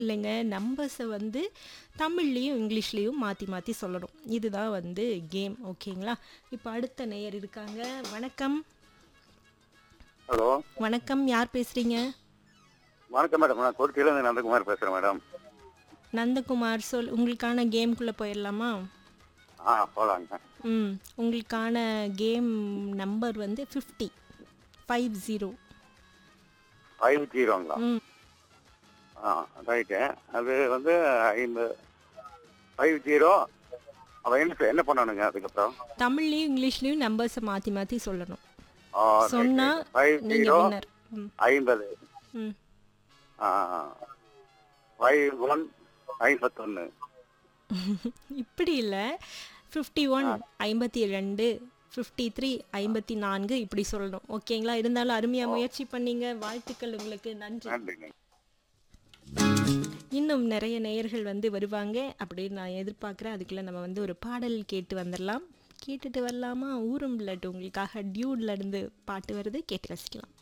இல்லைங்க நம்பர்ஸை வந்து தமிழ்லேயும் இங்கிலீஷ்லேயும் மாற்றி மாற்றி சொல்லணும் இதுதான் வந்து கேம் ஓகேங்களா இப்போ அடுத்த நேயர் இருக்காங்க வணக்கம் ஹலோ வணக்கம் யார் பேசுகிறீங்க வணக்கம் மேடம் நான் கொருத்தியிலேருந்து நந்தகுமார் பேசுகிறேன் மேடம் நந்தகுமார் சொல் உங்களுக்கான கேம்குள்ளே போயிடலாமா ஆ போகலாங்க ம் உங்களுக்கான கேம் நம்பர் வந்து ஃபிஃப்டி ஃபைவ் ஜீரோ ஃபைவ் ஜீரோங்களா ம் ஆ ரைட்டு அது வந்து ஐம்பது ஃபைவ் ஜீரோ அவன் என்ன என்ன பண்ணணுங்க அதுக்கப்புறம் தமிழ்லேயும் இங்கிலீஷ்லேயும் நம்பர்ஸை மாற்றி மாற்றி சொல்லணும் ஆ சொன்னா ஃபைவ் நீங்கள் ஜீரோ வின்னர் ம் ஐம்பது ம் ஃபைவ் ஒன் ஐம்பத்தொன்று இப்படி இல்லை ஃபிஃப்டி ஒன் ஐம்பத்தி ரெண்டு ஃபிஃப்டி த்ரீ ஐம்பத்தி நான்கு இப்படி சொல்லணும் ஓகேங்களா இருந்தாலும் அருமையாக முயற்சி பண்ணீங்க வாழ்த்துக்கள் உங்களுக்கு நன்றி நன்றிங்க இன்னும் நிறைய நேயர்கள் வந்து வருவாங்க அப்படின்னு நான் எதிர்பார்க்குறேன் அதுக்குள்ளே நம்ம வந்து ஒரு பாடல் கேட்டு வந்துடலாம் கேட்டுட்டு வரலாமா ஊரும் பிளட் உங்களுக்காக டியூட்ல இருந்து பாட்டு வருது கேட்டு ரசிக்கலாம்